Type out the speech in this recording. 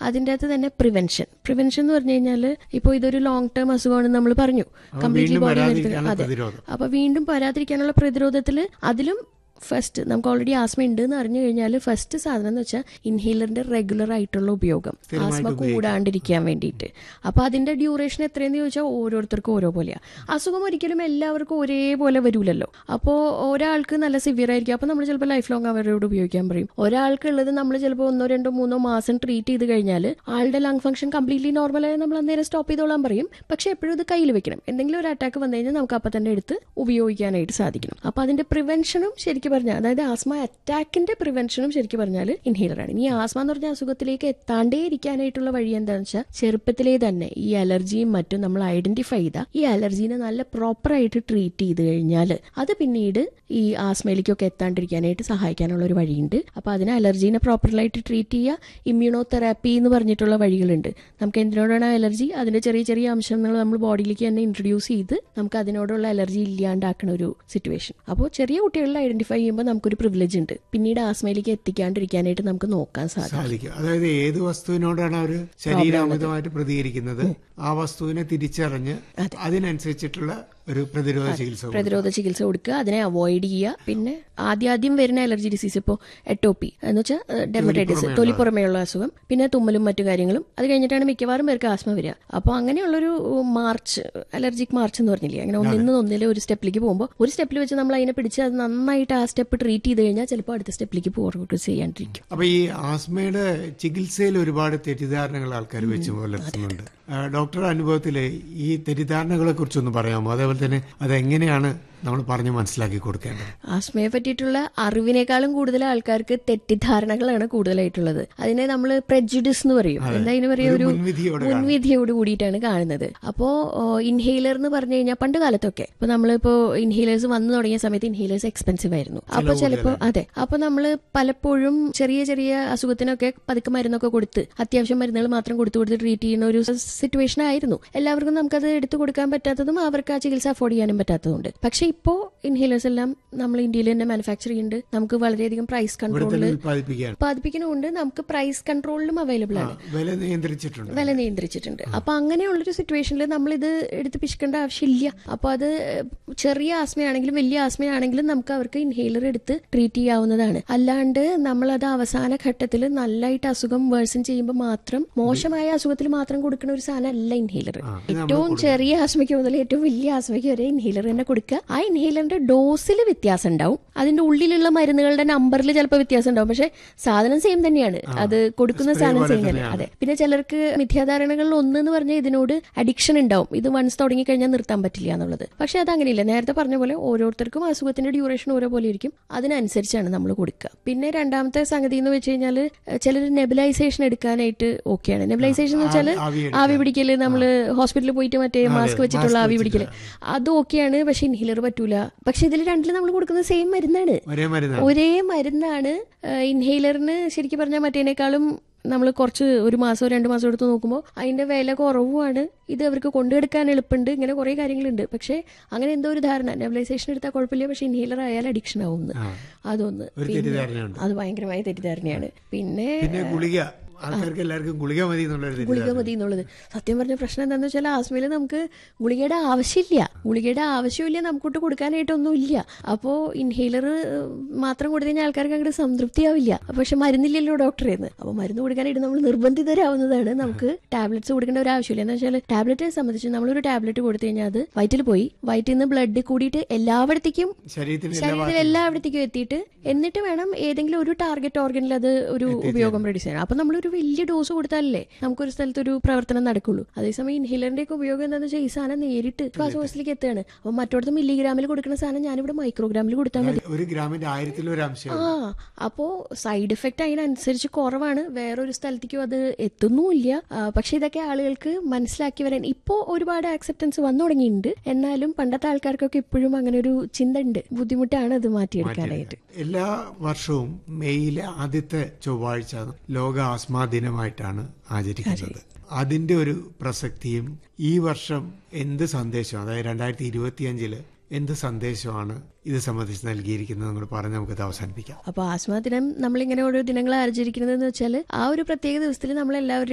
അതിൻ്റെ അകത്ത് തന്നെ പ്രിവെൻഷൻ പ്രിവെൻഷൻ എന്ന് പറഞ്ഞു കഴിഞ്ഞാൽ ഇപ്പോൾ ഇതൊരു ലോങ് ടേം അസുഖമാണെന്ന് നമ്മൾ പറഞ്ഞു കംപ്ലീറ്റ്ലി വീണ്ടും ബോഡി വരാതിരിക്കാനുള്ള അതെ പ്രതിരോധം അപ്പൊ വീണ്ടും വരാതിരിക്കാനുള്ള പ്രതിരോധത്തിൽ അതിലും ഫസ്റ്റ് നമുക്ക് ഓൾറെഡി ആസ്മ ഉണ്ട് എന്ന് അറിഞ്ഞു കഴിഞ്ഞാൽ ഫസ്റ്റ് സാധനം എന്ന് വെച്ചാൽ ഇൻഹേലറിന്റെ റെഗുലർ ആയിട്ടുള്ള ഉപയോഗം ആസ്മ കൂടാണ്ടിരിക്കാൻ വേണ്ടിയിട്ട് അപ്പൊ അതിന്റെ ഡ്യൂറേഷൻ എത്രയെന്ന് ചോദിച്ചാൽ ഓരോരുത്തർക്കും ഓരോ പോലെയാ അസുഖം ഒരിക്കലും എല്ലാവർക്കും ഒരേപോലെ വരൂലല്ലോ അപ്പോൾ ഒരാൾക്ക് നല്ല സിവിയർ ആയിരിക്കും അപ്പൊ നമ്മൾ ചിലപ്പോൾ ലൈഫ് ലോങ് അവരോട് ഉപയോഗിക്കാൻ പറയും ഒരാൾക്ക് ഉള്ളത് നമ്മൾ ചിലപ്പോൾ ഒന്നോ രണ്ടോ മൂന്നോ മാസം ട്രീറ്റ് ചെയ്ത് കഴിഞ്ഞാൽ ആളുടെ ലങ് ഫംഗ്ഷൻ കംപ്ലീറ്റ്ലി നോർമലായി നമ്മൾ അന്നേരം സ്റ്റോപ്പ് ചെയ്തോളാൻ പറയും പക്ഷെ എപ്പോഴും ഇത് കയ്യിൽ വെക്കണം എന്തെങ്കിലും ഒരു അറ്റാക്ക് വന്നു കഴിഞ്ഞാൽ നമുക്ക് അപ്പം തന്നെ എടുത്ത് ഉപയോഗിക്കാനായിട്ട് സാധിക്കണം അപ്പൊ അതിന്റെ പ്രിവെൻഷനും ശരിക്കും പറഞ്ഞാൽ അതായത് ആസ്മ അറ്റാക്കിന്റെ പ്രിവെൻഷനും ശരിക്കും പറഞ്ഞാൽ ഇൻഹേലറാണ് ഇനി ആസ്മ എന്ന് പറഞ്ഞ അസുഖത്തിലേക്ക് എത്താണ്ടേ ഇരിക്കാനായിട്ടുള്ള വഴി എന്താണെന്ന് വെച്ചാൽ ചെറുപ്പത്തിലേ തന്നെ ഈ അലർജിയും മറ്റും നമ്മൾ ഐഡന്റിഫൈ ചെയ്ത ഈ അലർജീനെ നല്ല പ്രോപ്പറായിട്ട് ട്രീറ്റ് ചെയ്ത് കഴിഞ്ഞാൽ അത് പിന്നീട് ഈ ആസ്മയിലേക്കൊക്കെ എത്താണ്ടിരിക്കാനായിട്ട് സഹായിക്കാനുള്ള ഒരു വഴിയുണ്ട് അപ്പൊ അതിന് അലർജീനെ പ്രോപ്പറായിട്ട് ട്രീറ്റ് ചെയ്യുക ഇമ്മ്യൂണോ തെറാപ്പി എന്ന് പറഞ്ഞിട്ടുള്ള വഴികളുണ്ട് നമുക്ക് എന്തിനോടാണ് അലർജി അതിന്റെ ചെറിയ ചെറിയ അംശങ്ങൾ നമ്മൾ ബോഡിയിലേക്ക് തന്നെ ഇൻട്രൊഡ്യൂസ് ചെയ്ത് നമുക്ക് അതിനോടുള്ള അലർജി ഇല്ലാണ്ടാക്കുന്ന ഒരു സിറ്റുവേഷൻ അപ്പോൾ ചെറിയ കുട്ടികളിൽ ഐഡന്റിഫൈ ചെയ്യുമ്പോൾ നമുക്കൊരു പ്രിവിലേജ് ഉണ്ട് പിന്നീട് ആസ്മയിലേക്ക് എത്തിക്കാണ്ടിരിക്കാനായിട്ട് നമുക്ക് നോക്കാൻ സാധിക്കും സാധിക്കും അതായത് ഏത് വസ്തുവിനോടാണ് അവർ ശരീരം അമിതമായിട്ട് പ്രതികരിക്കുന്നത് ആ വസ്തുവിനെ തിരിച്ചറിഞ്ഞ് അതിനനുസരിച്ചിട്ടുള്ള ഒരു പ്രതിരോധ ചികിത്സ കൊടുക്കുക. പ്രതിരോധ ചികിത്സ കൊടുക്കുക അതിനെ അവോയ്ഡ് ചെയ്യുക പിന്നെ ആദ്യാദ്യം വരുന്ന അലർജി ഡിസീസ് ഇപ്പോൾ എട്ടോപ്പി എന്ന് വെച്ചാൽ ഡെമറ്റൈറ്റിസ് തൊലിപ്പുറമേയുള്ള അസുഖം പിന്നെ തുമ്മലും മറ്റു കാര്യങ്ങളും അത് കഴിഞ്ഞിട്ടാണ് മിക്കവാറും പേർക്ക് ആസ്മ വരിക അപ്പോൾ അങ്ങനെയുള്ളൊരു മാർച്ച് അലർജിക് മാർച്ച് എന്ന് പറഞ്ഞില്ലേ അങ്ങനെ ഒന്നിന്ന് ഒന്നിലെ ഒരു സ്റ്റെപ്പിലേക്ക് പോകുമ്പോൾ ഒരു സ്റ്റെപ്പിൽ വെച്ച് നമ്മൾ അതിനെ പിടിച്ച് അത് നന്നായിട്ട് ആ സ്റ്റെപ്പ് ട്രീറ്റ് ചെയ്ത് കഴിഞ്ഞാൽ ചിലപ്പോൾ അടുത്ത സ്റ്റെപ്പിലേക്ക് പുറകോട്ട് ചെയ്യാണ്ടിരിക്കും അപ്പൊ ഈ ആസ്മയുടെ ചികിത്സയിൽ ഒരുപാട് തെറ്റിദ്ധാരണകൾ ആൾക്കാർ വെച്ച് പുലർത്തുന്നുണ്ട് ആ, ഡോക്ടറുടെ അനുഭവത്തിൽ ഈ തെറ്റിദ്ധാരണകളെ കുറിച്ചൊന്ന് പറയാമോ അതേപോലെ തന്നെ അതെങ്ങനെയാണ് നമ്മൾ പറഞ്ഞ് മനസ്സിലാക്കി കൊടുക്കേണ്ടത് ആസ്മയെ പറ്റിയിട്ടുള്ള അറിവിനേക്കാളും കൂടുതൽ ആൾക്കാർക്ക് തെറ്റിദ്ധാരണകളാണ് കൂടുതലായിട്ടുള്ളത് അതിനെ നമ്മൾ പ്രജുഡിസ് എന്ന് പറയും എന്താ അതിന് പറയാ ഒരു ഒരു മുൻവിധിയോടെ മുൻവിധിയോട് കൂടിയിട്ടാണ് കാണുന്നത് അപ്പോ ഇൻഹേലർ എന്ന് പറഞ്ഞു കഴിഞ്ഞാൽ പണ്ട് കാലത്തൊക്കെ ഇപ്പൊ നമ്മളിപ്പോ ഇൻഹേലേഴ്സ് വന്നു തുടങ്ങിയ സമയത്ത് ഇൻഹേലേഴ്സ് എക്സ്പെൻസീവ് ആയിരുന്നു അപ്പൊ ചിലപ്പോ അതെ അപ്പൊ നമ്മള് പലപ്പോഴും ചെറിയ ചെറിയ അസുഖത്തിനൊക്കെ പതുക്കെ മരുന്നൊക്കെ കൊടുത്ത് അത്യാവശ്യം മരുന്നുകൾ മാത്രം കൊടുത്തു കൊടുത്ത് ട്രീറ്റ് ചെയ്യുന്ന ഒരു സിറ്റുവേഷൻ ആയിരുന്നു എല്ലാവർക്കും നമുക്കത് എടുത്തു കൊടുക്കാൻ പറ്റാത്തതും അവർക്ക് ആ ചികിത്സ അഫോർഡ് ചെയ്യാനും പറ്റാത്തതുണ്ട് പക്ഷെ ഇപ്പോ ഇൻഹേലേഴ്സ് എല്ലാം നമ്മൾ ഇന്ത്യയിൽ തന്നെ മാനുഫാക്ചർ ചെയ്യുന്നുണ്ട് നമുക്ക് വളരെയധികം പ്രൈസ് ഇവിടെ കൺട്രോളിൽ തന്നെ ഉത്പാദിപ്പിക്കുകയാണ് ഉത്പാദിപ്പിക്കുന്നുണ്ട് നമുക്ക് പ്രൈസ് കൺട്രോളിലും അവൈലബിൾ ആ, ആണ് വില നിയന്ത്രിച്ചിട്ടുണ്ട് വില നിയന്ത്രിച്ചിട്ടുണ്ട് അപ്പൊ അങ്ങനെയുള്ളൊരു സിറ്റുവേഷനിൽ നമ്മൾ ഇത് എടുത്ത് പിശിക്കേണ്ട ആവശ്യമില്ല അപ്പൊ അത് ചെറിയ ആസ്മയാണെങ്കിലും വലിയ ആസ്മയാണെങ്കിലും നമുക്ക് അവർക്ക് ഇൻഹേലർ എടുത്ത് ട്രീറ്റ് ചെയ്യാവുന്നതാണ് അല്ലാണ്ട് നമ്മൾ അത് അവസാന ഘട്ടത്തിൽ നല്ലതായിട്ട് അസുഖം വേഴ്സൺ ചെയ്യുമ്പോൾ മാത്രം മോശമായ അസുഖത്തിൽ മാത്രം കൊടുക്കുന്ന ഒരു സാധനം അല്ല ഇൻഹേലർ ആ, ഇത് നമ്മൾ ഏറ്റവും ചെറിയ ആസ്മയ്ക്ക് മുതൽ ഏറ്റവും വലിയ ആസ്മയ്ക്ക് വരെ ഇൻഹേലർ തന്നെ കൊടുക്കുക ആ ഇൻഹേലറിന്റെ ഡോസിൽ വ്യത്യാസം ഉണ്ടാവും അതിന്റെ ഉള്ളിലുള്ള മരുന്നുകളുടെ നമ്പറിൽ ചിലപ്പോൾ വ്യത്യാസം ഉണ്ടാവും പക്ഷെ സാധനം സെയിം തന്നെയാണ് അത് കൊടുക്കുന്ന Spray സാധനം പോലെ സെയിം തന്നെ തന്നെയാണ്. അതെ പിന്നെ ചിലർക്ക് മിഥ്യാധാരണകളിൽ ഒന്ന് എന്ന് പറഞ്ഞാൽ ഇതിനോട് അഡിക്ഷൻ ഉണ്ടാവും ഇത് വൺസ് തുടങ്ങി കഴിഞ്ഞാൽ നിർത്താൻ പറ്റില്ല എന്നുള്ളത് പക്ഷെ അത് അങ്ങനെയില്ല നേരത്തെ പറഞ്ഞ പോലെ ഓരോരുത്തർക്കും അസുഖത്തിന്റെ ഡ്യൂറേഷൻ ഓരോ പോലെ ഇരിക്കും അതിനനുസരിച്ചാണ് നമ്മൾ കൊടുക്കുക പിന്നെ രണ്ടാമത്തെ സംഗതി എന്ന് വെച്ച് കഴിഞ്ഞാൽ ചിലർ നെബിലൈസേഷൻ എടുക്കാനായിട്ട് ഓക്കെയാണ് നെബിലൈസേഷൻ എന്ന് വെച്ചാൽ ആവി എടുക്കുക. ആവി പിടിക്കല് നമ്മള് ഹോസ്പിറ്റലിൽ പോയിട്ട് മറ്റേ മാസ്ക് വെച്ചിട്ടുള്ള mask ആവി പിടിക്കല് അത് ഓക്കെയാണ് പക്ഷെ ഇൻഹേലർ പറ്റൂല പക്ഷെ ഇതിൽ രണ്ടിലും നമ്മൾ കൊടുക്കുന്നത് സെയിം മരുന്നാണ് ഒരേ മരുന്നാണ് ഒരേ മരുന്നാണ് ഇൻഹേലറിന് ശരിക്കും പറഞ്ഞാൽ മറ്റേനേക്കാളും നമ്മൾ കുറച്ച് ഒരു മാസമോ രണ്ട് മാസം എടുത്ത് നോക്കുമ്പോൾ അതിന്റെ വില കുറവുമാണ് ഇത് അവർക്ക് കൊണ്ടുകൊടുക്കാൻ എളുപ്പമുണ്ട് ഇങ്ങനെ കുറേ കാര്യങ്ങളുണ്ട് പക്ഷേ അങ്ങനെ എന്തോ ഒരു ധാരണ നെബിലൈസേഷൻ എടുത്താൽ കുഴപ്പമില്ല പക്ഷെ ഇൻഹേലർ ആയാൽ അഡിക്ഷൻ ആവുമെന്ന് ആ. അതൊന്ന് ഒരു പിന്നെ തെറ്റിദ്ധാരണയുണ്ട് അത് ഭയങ്കരമായ തെറ്റിദ്ധാരണയാണ് പിന്നെ പിന്നെ ഗുളിക ആൾക്കാർക്ക് എല്ലാവർക്കും ഗുളിക മതി എന്നുള്ളൊരു ഗുളിക തെറ്റിദ്ധാരണ മതി എന്നുള്ളത് സത്യം പറഞ്ഞ പ്രശ്നം എന്താണെന്ന് വെച്ചാൽ ആസ്മയിൽ നമുക്ക് ഗുളികയുടെ ആവശ്യമില്ല ഗുളികയുടെ ആവശ്യമില്ല നമുക്കൊട്ട് കൊടുക്കാനായിട്ടൊന്നും ഇല്ല അപ്പോൾ ഇൻഹേലർ മാത്രം കൊടുത്തു കഴിഞ്ഞാൽ ആൾക്കാർക്ക് അങ്ങോട്ട് സംതൃപ്തിയാവില്ല പക്ഷെ മരുന്നില്ലല്ലോ ഡോക്ടറേന്ന് അപ്പോൾ മരുന്ന് കൊടുക്കാനായിട്ട് നമ്മൾ നിർബന്ധിതരാവുന്നതാണ് നമുക്ക് ടാബ്ലറ്റ്സ് കൊടുക്കേണ്ട ഒരു ആവശ്യമില്ല എന്ന് വെച്ചാൽ ടാബ്ലറ്റ് സംബന്ധിച്ച് നമ്മളൊരു ടാബ്ലറ്റ് കൊടുത്തു കഴിഞ്ഞാൽ അത് വയറ്റിൽ പോയി വയറ്റിൽ നിന്ന് ബ്ലഡ് കൂടിയിട്ട് എല്ലായിടത്തേക്കും ശരീരത്തിന് എല്ലാ ശരീരത്തിൽ എല്ലായിടത്തേക്കും എത്തിയിട്ട് എന്നിട്ട് വേണം ഏതെങ്കിലും ഒരു ടാർഗറ്റ് ഓർഗനിൽ അത് ഒരു ഉപയോഗം പ്രൊഡ്യൂസ് ചെയ്യണം അപ്പൊ നമ്മളൊരു വലിയ ഡോസ് കൊടുത്താലല്ലേ നമുക്കൊരു സ്ഥലത്ത് ഒരു പ്രവർത്തനം നടക്കുള്ളൂ അതേസമയം ഇൻഹേലറിന്റെ ഒക്കെ ഉപയോഗം എന്താണെന്ന് വെച്ചാൽ ഈ സാധനം നേരിട്ട് ശ്വാസകോശത്തിലേക്ക് എത്തുകയാണ് അപ്പൊ മറ്റോടത്ത് മില്ലിഗ്രാമിൽ കൊടുക്കുന്ന സാധനം ഞാനിവിടെ മൈക്രോഗ്രാമിൽ കൊടുത്താൽ മതി ഒരു ഗ്രാമിന്റെ ആയിരത്തിലൊരു അംശം ആ അപ്പോ സൈഡ് എഫക്റ്റ് അതിനനുസരിച്ച് കുറവാണ് വേറൊരു സ്ഥലത്തേക്കും അത് എത്തുന്നുമില്ല ആ, പക്ഷെ ഇതൊക്കെ ആളുകൾക്ക് മനസ്സിലാക്കി വരാൻ ഇപ്പോ ഒരുപാട് ആക്സെപ്റ്റൻസ് വന്നു തുടങ്ങിയിട്ടുണ്ട് എന്നാലും പണ്ടത്തെ ആൾക്കാർക്കൊക്കെ ഇപ്പോഴും അങ്ങനെ ഒരു ചിന്ത ഉണ്ട് ബുദ്ധിമുട്ടാണ് അത് മാറ്റിയെടുക്കാനായിട്ട് എല്ലാ വർഷവും മെയ്യിലെ ആദ്യത്തെ ചൊവ്വാഴ്ച ലോക ആസ്മാ ദിനമായിട്ടാണ് ആചരിക്കുന്നത് അതിന്റെ ഒരു പ്രസക്തിയും ഈ വർഷം എന്ത് സന്ദേശം അതായത് രണ്ടായിരത്തി ഇരുപത്തിയഞ്ചില് എന്ത് സന്ദേശമാണ് ഇത് സംബന്ധിച്ച് നൽകിയിരിക്കുന്നത് നമ്മൾ പറഞ്ഞ് നമുക്കത് അവസാനിപ്പിക്കാം അപ്പൊ ആസ്മ ദിനം നമ്മളിങ്ങനെ ഓരോ ദിനങ്ങൾ ആചരിക്കുന്നത് എന്ന് വെച്ചാൽ ആ ഒരു പ്രത്യേക ദിവസത്തിൽ നമ്മൾ എല്ലാവരും